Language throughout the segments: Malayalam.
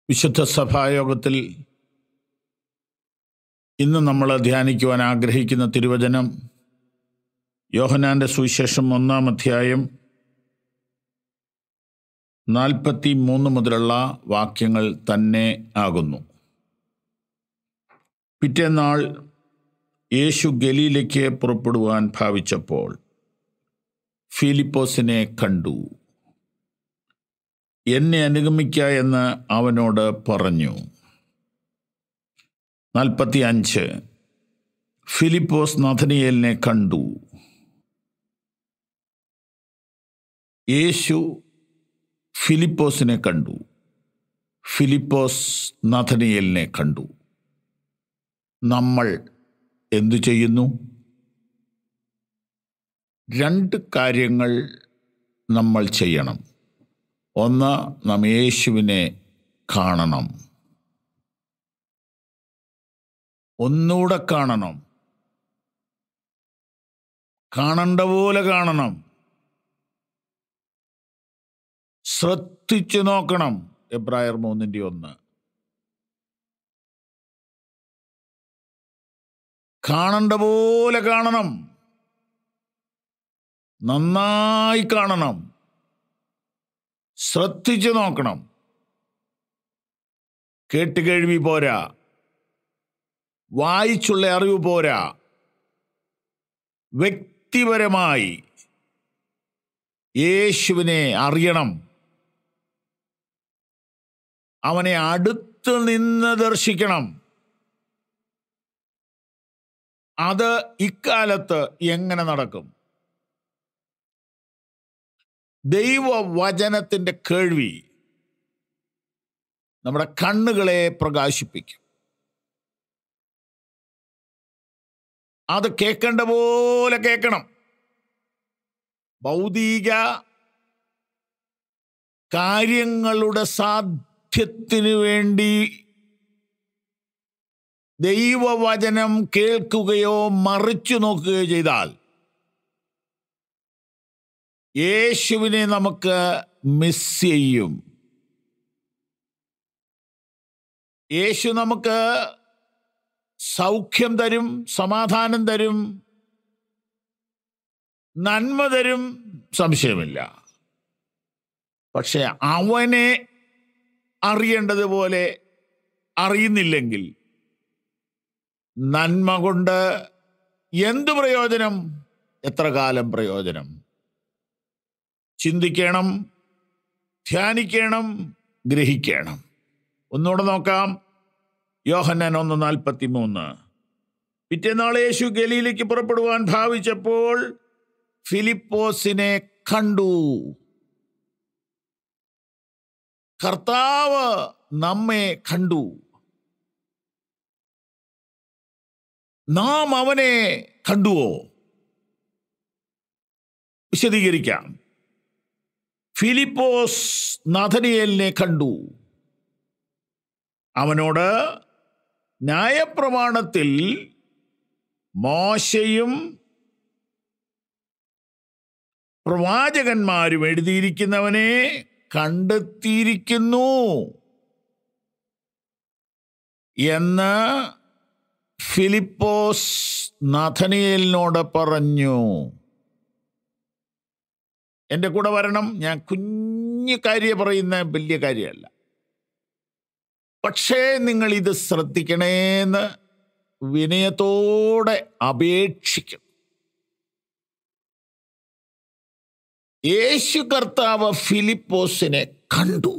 വിശുദ്ധ സഭായോഗത്തിൽ ഇന്ന് നമ്മൾ ധ്യാനിക്കുവാൻ ആഗ്രഹിക്കുന്ന തിരുവചനം യോഹനാന്റെ സുവിശേഷം ഒന്നാം അധ്യായം നാൽപ്പത്തി മൂന്ന് മുതലുള്ള വാക്യങ്ങൾ തന്നെ ആകുന്നു പിറ്റേന്നാൾ യേശു ഗലീലയ്ക്ക് പുറപ്പെടുവാൻ ഭാവിച്ചപ്പോൾ ഫിലിപ്പോസിനെ കണ്ടു എന്നെ അനുഗമിക്ക എന്ന് അവനോട് പറഞ്ഞു നാൽപ്പത്തി അഞ്ച് ഫിലിപ്പോസ് നഥനിയേലിനെ കണ്ടു യേശു ഫിലിപ്പോസിനെ കണ്ടു ഫിലിപ്പോസ് നഥനിയേലിനെ കണ്ടു നമ്മൾ എന്തു ചെയ്യുന്നു രണ്ട് കാര്യങ്ങൾ നമ്മൾ ചെയ്യണം ഒന്ന് നാം യേശുവിനെ കാണണം ഒന്നുകൂടെ കാണണം കാണണ്ട പോലെ കാണണം ശ്രദ്ധിച്ചു നോക്കണം എബ്രായർ മൂന്നിൻ്റെ ഒന്ന് കാണണ്ട പോലെ കാണണം നന്നായി കാണണം ശ്രദ്ധിച്ചു നോക്കണം കേട്ടുകേഴ്വി പോരാ വായിച്ചുള്ള അറിവ് പോരാ വ്യക്തിപരമായി യേശുവിനെ അറിയണം അവനെ അടുത്ത് നിന്ന് ദർശിക്കണം അത് ഇക്കാലത്ത് എങ്ങനെ നടക്കും ദൈവവചനത്തിൻ്റെ കേൾവി നമ്മുടെ കണ്ണുകളെ പ്രകാശിപ്പിക്കും അത് കേൾക്കേണ്ട പോലെ കേൾക്കണം ഭൗതിക കാര്യങ്ങളുടെ സാധ്യത്തിനു വേണ്ടി ദൈവവചനം കേൾക്കുകയോ മറിച്ചു നോക്കുകയോ ചെയ്താൽ യേശുവിനെ നമുക്ക് മിസ് ചെയ്യും യേശു നമുക്ക് സൗഖ്യം തരും സമാധാനം തരും നന്മ തരും സംശയമില്ല പക്ഷെ അവനെ അറിയേണ്ടതുപോലെ അറിയുന്നില്ലെങ്കിൽ നന്മ കൊണ്ട് എന്തു പ്രയോജനം എത്ര കാലം പ്രയോജനം ചിന്തിക്കണം ധ്യാനിക്കണം ഗ്രഹിക്കണം ഒന്നുകൂടെ നോക്കാം യോഹന്നാൻ ഒന്ന് നാൽപ്പത്തി മൂന്ന് പിറ്റേന്നാൾ യേശു ഗലീലേക്ക് പുറപ്പെടുവാൻ ഭാവിച്ചപ്പോൾ ഫിലിപ്പോസിനെ കണ്ടു കർത്താവ് നമ്മെ കണ്ടു നാം അവനെ കണ്ടുവോ വിശദീകരിക്കാം ഫിലിപ്പോസ് നഥനിയലിനെ കണ്ടു അവനോട് ന്യായപ്രമാണത്തിൽ മോശയും പ്രവാചകന്മാരും എഴുതിയിരിക്കുന്നവനെ കണ്ടെത്തിയിരിക്കുന്നു എന്ന് ഫിലിപ്പോസ് നഥനിയലിനോട് പറഞ്ഞു എൻ്റെ കൂടെ വരണം ഞാൻ കുഞ്ഞു കാര്യം പറയുന്ന വലിയ കാര്യമല്ല പക്ഷേ നിങ്ങൾ ഇത് ശ്രദ്ധിക്കണേന്ന് വിനയത്തോടെ അപേക്ഷിക്കണം യേശു കർത്താവ് ഫിലിപ്പോസിനെ കണ്ടു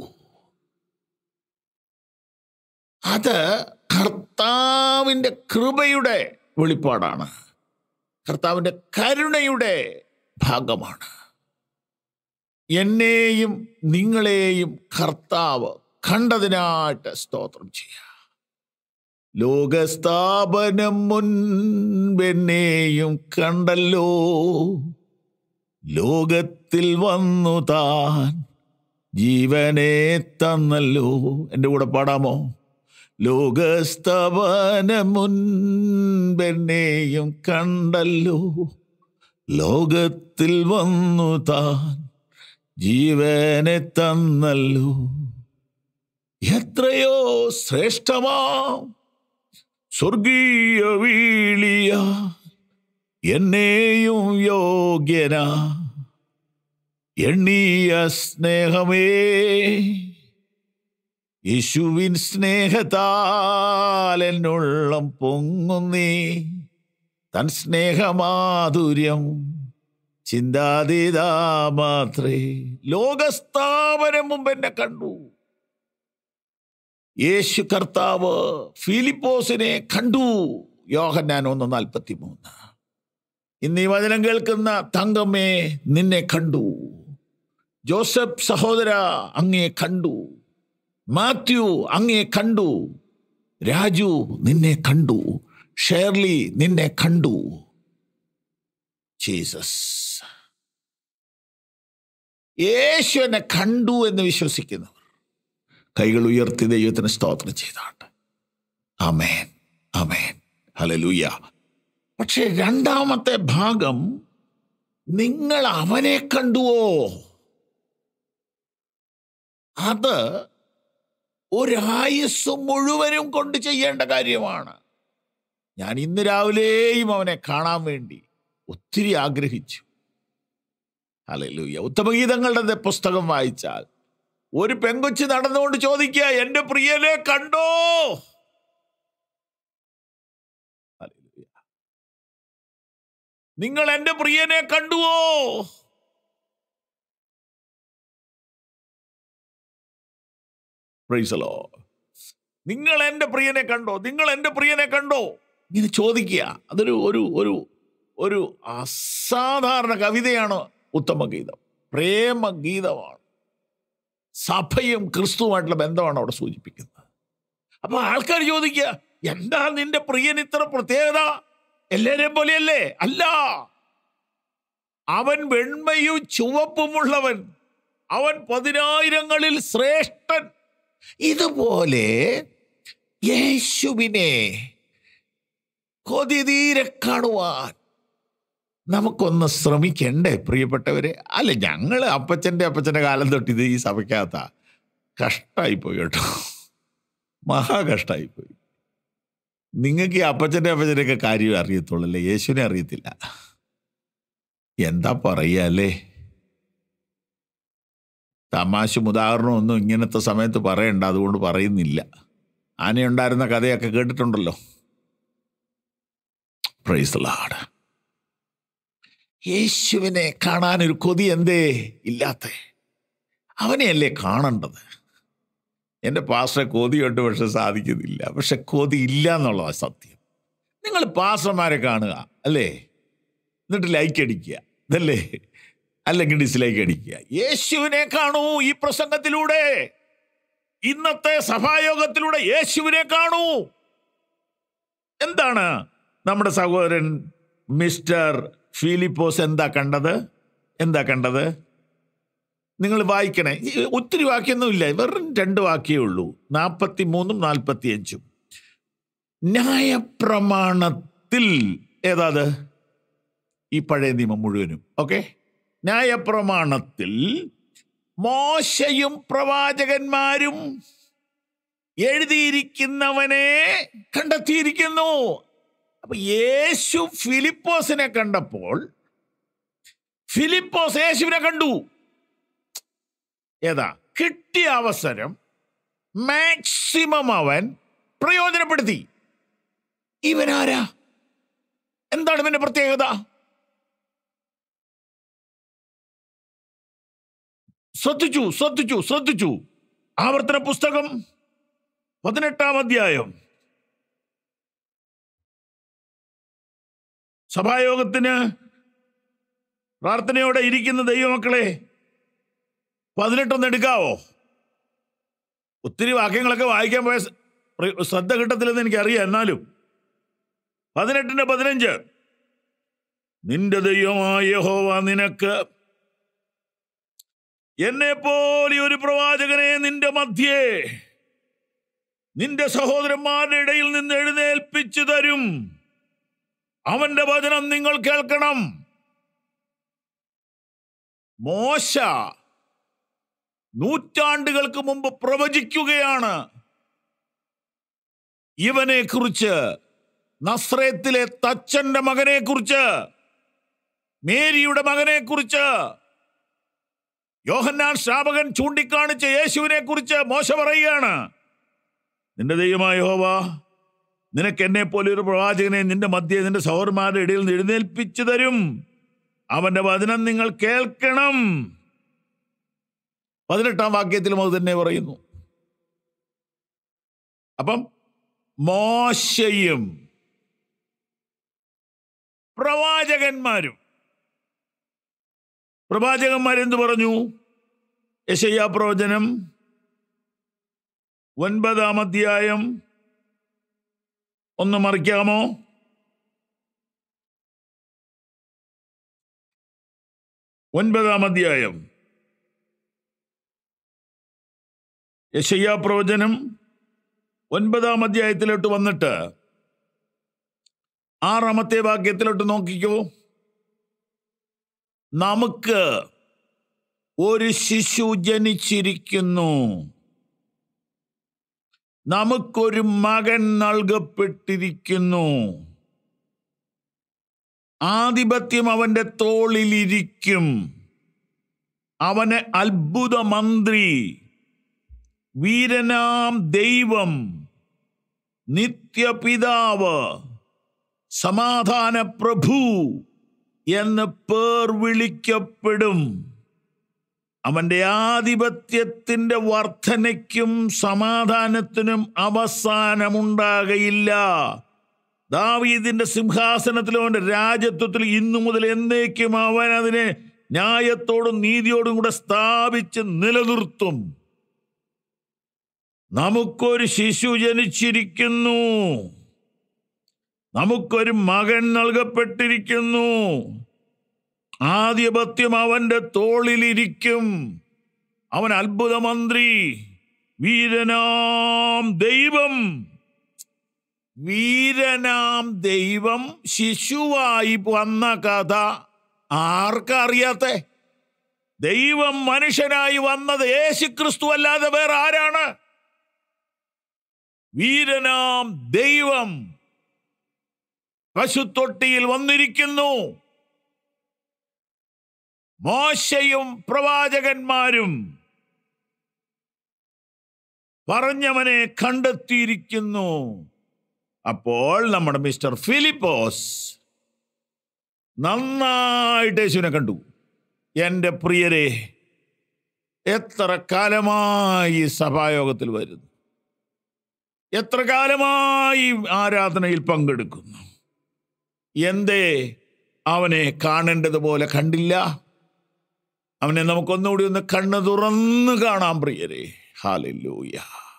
അത് കർത്താവിൻ്റെ കൃപയുടെ വെളിപ്പാടാണ് കർത്താവിൻ്റെ കരുണയുടെ ഭാഗമാണ് എന്നെയും നിങ്ങളെയും കർത്താവ് കണ്ടതിനായിട്ട് സ്തോത്രം ചെയ്യുക ലോകസ്ഥാപനം മുൻപെന്നെയും കണ്ടല്ലോ ലോകത്തിൽ വന്നു താൻ ജീവനെ തന്നല്ലോ എൻ്റെ കൂടെ പാടാമോ ലോകസ്ഥാപനം മുൻപെന്നെയും കണ്ടല്ലോ ലോകത്തിൽ വന്നു താൻ ജീവനെ തന്നല്ലോ എത്രയോ ശ്രേഷ്ഠമാ സ്വർഗീയ വീളിയ എന്നെയും യോഗ്യന എണ്ണീയ സ്നേഹമേ യേശുവിൻ സ്നേഹത്താൽ എന്നുള്ളം പൊങ്ങുന്നേ തൻ സ്നേഹമാധുര്യം ചിന്താതീതാ മാത്രേ ലോകസ്ഥാപനം മുമ്പ് എന്നെ കണ്ടു യേശു കർത്താവ് ഫിലിപ്പോസിനെ കണ്ടു യോഹന്നാൻ ഒന്ന് നാൽപ്പത്തി മൂന്ന് ഇന്ന് ഈ വചനം കേൾക്കുന്ന തങ്കമ്മേ നിന്നെ കണ്ടു ജോസഫ് സഹോദര അങ്ങേ കണ്ടു മാത്യു അങ്ങേ കണ്ടു രാജു നിന്നെ കണ്ടു ഷേർലി നിന്നെ കണ്ടു ജീസസ് യേശു എന്നെ കണ്ടു എന്ന് വിശ്വസിക്കുന്നവർ കൈകൾ ഉയർത്തി ദൈവത്തിന് സ്തോത്രം ചെയ്താണ്ട് അമേൻ അമേൻ ഹലലൂയ പക്ഷെ രണ്ടാമത്തെ ഭാഗം നിങ്ങൾ അവനെ കണ്ടുവോ അത് ഒരായുസ് മുഴുവനും കൊണ്ട് ചെയ്യേണ്ട കാര്യമാണ് ഞാൻ ഇന്ന് രാവിലെയും അവനെ കാണാൻ വേണ്ടി ഒത്തിരി ആഗ്രഹിച്ചു അലലൂയ ഉത്തമഗീതങ്ങളുടെ പുസ്തകം വായിച്ചാൽ ഒരു പെങ്കൊച്ച് നടന്നുകൊണ്ട് ചോദിക്കുക എന്റെ പ്രിയനെ കണ്ടോ ഹല്ലേലൂയ. നിങ്ങൾ എന്റെ പ്രിയനെ കണ്ടുവോ Praise the Lord. നിങ്ങൾ എന്റെ പ്രിയനെ കണ്ടോ നിങ്ങൾ എന്റെ പ്രിയനെ കണ്ടോ ഇങ്ങനെ ചോദിക്കുക അതൊരു ഒരു ഒരു ഒരു അസാധാരണ കവിതയാണ് ഉത്തമഗീതം പ്രേമഗീതമാണ് സഭയും ക്രിസ്തുവുമായിട്ടുള്ള ബന്ധമാണ് അവിടെ സൂചിപ്പിക്കുന്നത് അപ്പൊ ആൾക്കാർ ചോദിക്കുക എന്താ നിന്റെ പ്രിയൻ ഇത്ര പ്രത്യേകത എല്ലാരെയും പോലെയല്ലേ അല്ല അവൻ വെണ്മയും ചുവപ്പുമുള്ളവൻ അവൻ പതിനായിരങ്ങളിൽ ശ്രേഷ്ഠൻ ഇതുപോലെ യേശുവിനെ കൊതിതീരെ കാണുവാൻ നമുക്കൊന്ന് ശ്രമിക്കണ്ടേ പ്രിയപ്പെട്ടവരെ അല്ല ഞങ്ങൾ അപ്പച്ചൻ്റെ അപ്പച്ചൻ്റെ കാലം തൊട്ട് ഇത് ഈ സഭയ്ക്കകത്ത കഷ്ടായിപ്പോയി കേട്ടോ മഹാ കഷ്ടായിപ്പോയി നിങ്ങൾക്ക് ഈ അപ്പച്ചൻ്റെ അപ്പച്ചൻ്റെയൊക്കെ കാര്യം അറിയത്തുള്ളൂ അല്ലേ യേശുവിനെ അറിയത്തില്ല എന്താ പറയുക അല്ലേ തമാശ ഉദാഹരണം ഒന്നും ഇങ്ങനത്തെ സമയത്ത് പറയണ്ട അതുകൊണ്ട് പറയുന്നില്ല ആനയുണ്ടായിരുന്ന കഥയൊക്കെ കേട്ടിട്ടുണ്ടല്ലോ പ്രൈസ് ലാഡ് യേശുവിനെ കാണാൻ ഒരു കൊതി എന്തേ ഇല്ലാത്ത അവനെയല്ലേ കാണേണ്ടത് എൻ്റെ പാസ്റ്ററെ കൊതിയുണ്ട് പക്ഷെ സാധിക്കുന്നില്ല പക്ഷെ കൊതി ഇല്ല എന്നുള്ളതാണ് സത്യം നിങ്ങൾ പാസ്റ്റർമാരെ കാണുക അല്ലേ എന്നിട്ട് ലൈക്ക് അടിക്കുക ഇതല്ലേ അല്ലെങ്കിൽ ഡിസ്ലൈക്ക് അടിക്കുക യേശുവിനെ കാണൂ ഈ പ്രസംഗത്തിലൂടെ ഇന്നത്തെ സഭായോഗത്തിലൂടെ യേശുവിനെ കാണൂ എന്താണ് നമ്മുടെ സഹോദരൻ മിസ്റ്റർ ഫിലിപ്പോസ് എന്താ കണ്ടത് എന്താ കണ്ടത് നിങ്ങൾ വായിക്കണേ ഈ ഒത്തിരി വാക്യൊന്നുമില്ല വെറും രണ്ട് വാക്യേ ഉള്ളൂ നാൽപ്പത്തി മൂന്നും നാൽപ്പത്തി അഞ്ചും ന്യായപ്രമാണത്തിൽ ഏതാത് ഈ പഴയ നിയമം മുഴുവനും ഓക്കെ ന്യായപ്രമാണത്തിൽ മോശയും പ്രവാചകന്മാരും എഴുതിയിരിക്കുന്നവനെ കണ്ടെത്തിയിരിക്കുന്നു അപ്പൊ യേശു ഫിലിപ്പോസിനെ കണ്ടപ്പോൾ ഫിലിപ്പോസ് യേശുവിനെ കണ്ടു ഏതാ കിട്ടിയ അവസരം മാക്സിമം അവൻ പ്രയോജനപ്പെടുത്തി ഇവനാരാ എന്താണ് ഇവന്റെ പ്രത്യേകത ശ്രദ്ധിച്ചു ശ്രദ്ധിച്ചു ശ്രദ്ധിച്ചു ആവർത്തന പുസ്തകം പതിനെട്ടാം അധ്യായം സഭായോഗത്തിന് പ്രാർത്ഥനയോടെ ഇരിക്കുന്ന ദൈവമക്കളെ പതിനെട്ടൊന്ന് എടുക്കാവോ ഒത്തിരി വാക്യങ്ങളൊക്കെ വായിക്കാൻ പോയ സ- പ്ര- ശ്രദ്ധ കിട്ടത്തില്ലെന്ന് എനിക്കറിയാം എന്നാലും പതിനെട്ടിന്റെ പതിനഞ്ച് നിന്റെ ദൈവമായ യഹോവ നിനക്ക് എന്നെ പോലെ ഒരു പ്രവാചകനെ നിന്റെ മധ്യേ നിന്റെ സഹോദരന്മാരുടെ ഇടയിൽ നിന്ന് എഴുന്നേൽപ്പിച്ചു തരും അവന്റെ വചനം നിങ്ങൾ കേൾക്കണം മോശ നൂറ്റാണ്ടുകൾക്ക് മുമ്പ് പ്രവചിക്കുകയാണ് ഇവനെ കുറിച്ച് നസ്രയത്തിലെ തച്ചന്റെ മകനെ കുറിച്ച് മേരിയുടെ മകനെ കുറിച്ച് യോഹന്നാൻ ശ്രാപകൻ ചൂണ്ടിക്കാണിച്ച യേശുവിനെ കുറിച്ച് മോശ പറയുകയാണ് നിന്റെ ദൈവമായ യഹോവ നിനക്ക് എന്നെ പോലെ ഒരു പ്രവാചകനെ നിന്റെ മധ്യേ നിന്റെ സഹോദരന്മാരുടെ ഇടയിൽ നിന്ന് എഴുന്നേൽപ്പിച്ചു തരും അവന്റെ വചനം നിങ്ങൾ കേൾക്കണം പതിനെട്ടാം വാക്യത്തിലും അത് തന്നെ പറയുന്നു അപ്പം മോശയും പ്രവാചകന്മാരും പ്രവാചകന്മാരെന്ത് പറഞ്ഞു യശയ്യ പ്രവചനം ഒൻപതാം അധ്യായം ഒന്ന് മറിക്കാമോ ഒൻപതാം അധ്യായം യശയ്യ പ്രവചനം ഒൻപതാം അധ്യായത്തിലോട്ട് വന്നിട്ട് ആറാമത്തെ വാക്യത്തിലോട്ട് നോക്കിക്കോ നമുക്ക് ഒരു ശിശു ജനിച്ചിരിക്കുന്നു നമുക്കൊരു മകൻ നൽകപ്പെട്ടിരിക്കുന്നു ആധിപത്യം അവന്റെ തോളിലിരിക്കും അവന് അത്ഭുത മന്ത്രി വീരനാം ദൈവം നിത്യപിതാവ് സമാധാന പ്രഭു എന്ന് പേർ വിളിക്കപ്പെടും അവന്റെ ആധിപത്യത്തിന്റെ വർധനയ്ക്കും സമാധാനത്തിനും അവസാനമുണ്ടാകയില്ല ദാവീദിന്റെ സിംഹാസനത്തിലും അവന്റെ രാജ്യത്വത്തിൽ ഇന്നു മുതൽ എന്നേക്കും അവൻ അതിനെ ന്യായത്തോടും നീതിയോടും കൂടെ സ്ഥാപിച്ച് നിലനിർത്തും നമുക്കൊരു ശിശു ജനിച്ചിരിക്കുന്നു നമുക്കൊരു മകൻ നൽകപ്പെട്ടിരിക്കുന്നു ആധിപത്യം അവന്റെ തോളിലിരിക്കും അവൻ അത്ഭുത മന്ത്രി വീരനാം ദൈവം വീരനാം ദൈവം ശിശുവായി വന്ന കഥ ആർക്കറിയാത്ത ദൈവം മനുഷ്യനായി വന്നത് യേശു ക്രിസ്തു അല്ലാതെ വേറെ ആരാണ് വീരനാം ദൈവം പശുത്തൊട്ടിയിൽ വന്നിരിക്കുന്നു മോശയും പ്രവാചകന്മാരും പറഞ്ഞവനെ കണ്ടെത്തിയിരിക്കുന്നു അപ്പോൾ നമ്മുടെ മിസ്റ്റർ ഫിലിപ്പോസ് നന്നായിട്ട് യേശുവിനെ കണ്ടു എൻ്റെ പ്രിയരെ എത്ര കാലമായി സഭായോഗത്തിൽ വരുന്നു എത്ര കാലമായി ആരാധനയിൽ പങ്കെടുക്കുന്നു എന്തേ അവനെ കാണേണ്ടതുപോലെ കണ്ടില്ല അവനെ നമുക്കൊന്നുകൂടി ഒന്ന് കണ്ണ് തുറന്ന് കാണാം പ്രിയരെ ഹാലൂയ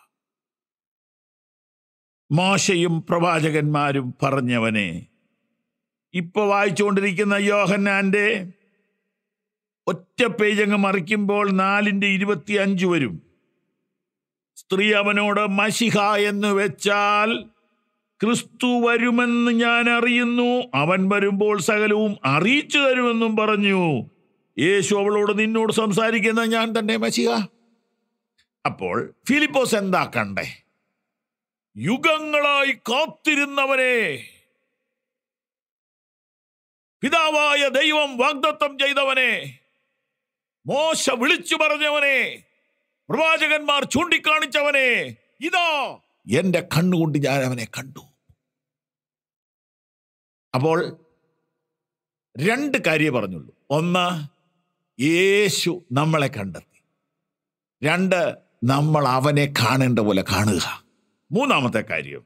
മോശയും പ്രവാചകന്മാരും പറഞ്ഞവനെ ഇപ്പൊ വായിച്ചുകൊണ്ടിരിക്കുന്ന യോഹന്നാന്റെ ഒറ്റ പേജങ്ങ് മറിക്കുമ്പോൾ നാലിന്റെ ഇരുപത്തി അഞ്ച് വരും സ്ത്രീ അവനോട് മഷിഹ എന്ന് വെച്ചാൽ ക്രിസ്തു വരുമെന്ന് ഞാൻ അറിയുന്നു അവൻ വരുമ്പോൾ സകലവും അറിയിച്ചു തരുമെന്നും പറഞ്ഞു യേശു അവളോട് നിന്നോട് സംസാരിക്കുന്ന ഞാൻ തന്നെ മഷിഹ അപ്പോൾ ഫിലിപ്പോസ് എന്താ കണ്ടേ യുഗങ്ങളായി കാത്തിരുന്നവനെ പിതാവായ ദൈവം വാഗ്ദത്തം ചെയ്തവനെ മോശ വിളിച്ചു പറഞ്ഞവനെ പ്രവാചകന്മാർ ചൂണ്ടിക്കാണിച്ചവനെ ഇതാ എന്റെ കണ്ണുകൊണ്ട് ഞാൻ അവനെ കണ്ടു അപ്പോൾ രണ്ട് കാര്യം പറഞ്ഞുള്ളൂ ഒന്ന് യേശു നമ്മളെ കണ്ടെത്തി രണ്ട് നമ്മൾ അവനെ കാണേണ്ട പോലെ കാണുക മൂന്നാമത്തെ കാര്യം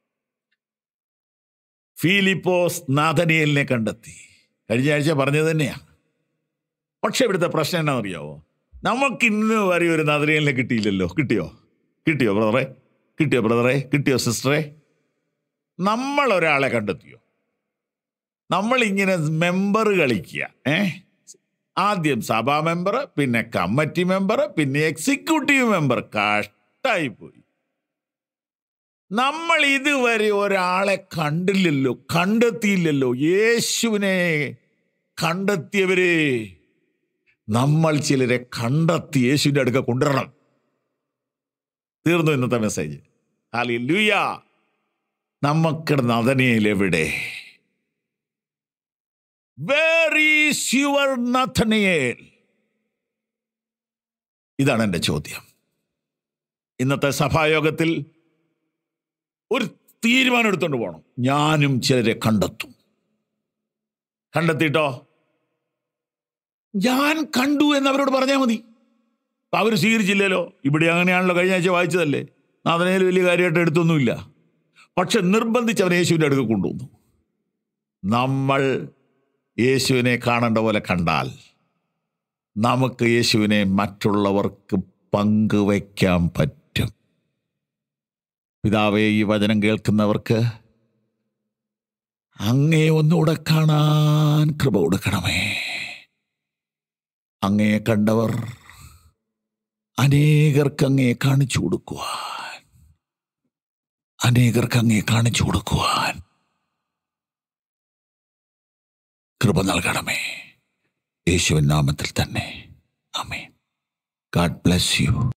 ഫീലിപ്പോസ് നാഥനിയലിനെ കണ്ടെത്തി കഴിഞ്ഞ ആഴ്ച പറഞ്ഞത് തന്നെയാണ് പക്ഷെ ഇവിടുത്തെ പ്രശ്നം എന്നാണെന്നറിയാവോ നമുക്ക് ഇന്ന് വരെ ഒരു നാഥനിയലിനെ കിട്ടിയില്ലല്ലോ കിട്ടിയോ കിട്ടിയോ ബ്രദറെ കിട്ടിയോ ബ്രദറെ കിട്ടിയോ സിസ്റ്ററെ നമ്മൾ ഒരാളെ കണ്ടെത്തിയോ നമ്മളിങ്ങനെ മെമ്പർ കളിക്കുക ഏ ആദ്യം സഭാ മെമ്പർ പിന്നെ കമ്മിറ്റി മെമ്പർ പിന്നെ എക്സിക്യൂട്ടീവ് മെമ്പർ കഷ്ടായി പോയി നമ്മൾ ഇതുവരെ ഒരാളെ കണ്ടില്ലല്ലോ കണ്ടെത്തിയില്ലല്ലോ യേശുവിനെ കണ്ടെത്തിയവരെ നമ്മൾ ചിലരെ കണ്ടെത്തി യേശുവിൻ്റെ അടുക്ക കൊണ്ടുവരണം തീർന്നു ഇന്നത്തെ മെസ്സേജ് ഹാലി ലൂയ നമുക്ക് നദനയിലെവിടെ ഈസ് യുവർ നഥനയേൽ ഇതാണ് എൻ്റെ ചോദ്യം ഇന്നത്തെ സഭായോഗത്തിൽ ഒരു തീരുമാനം എടുത്തുകൊണ്ട് പോകണം ഞാനും ചിലരെ കണ്ടെത്തും കണ്ടെത്തിയിട്ടോ ഞാൻ കണ്ടു എന്ന് അവരോട് പറഞ്ഞാൽ മതി അവർ സ്വീകരിച്ചില്ലല്ലോ ഇവിടെ അങ്ങനെയാണല്ലോ കഴിഞ്ഞ ആഴ്ച വായിച്ചതല്ലേ നാഥനയിൽ വലിയ കാര്യമായിട്ട് എടുത്തൊന്നുമില്ല പക്ഷെ നിർബന്ധിച്ച് അവൻ യേശുവിൻ്റെ അടുത്ത് കൊണ്ടുവന്നു നമ്മൾ യേശുവിനെ കാണേണ്ട പോലെ കണ്ടാൽ നമുക്ക് യേശുവിനെ മറ്റുള്ളവർക്ക് പങ്കുവയ്ക്കാൻ പറ്റും പിതാവേ ഈ വചനം കേൾക്കുന്നവർക്ക് അങ്ങേ ഒന്നുകൂടെ കാണാൻ കൃപ കൊടുക്കണമേ അങ്ങേ കണ്ടവർ അനേകർക്ക് അങ്ങേ കാണിച്ചു കൊടുക്കുവാൻ അനേകർക്ക് അങ്ങേ കാണിച്ചു കൊടുക്കുവാൻ കൃപ നൽകണമേ യേശുവിൻ നാമത്തിൽ തന്നെ അമേ ഗാഡ് ബ്ലെസ് യു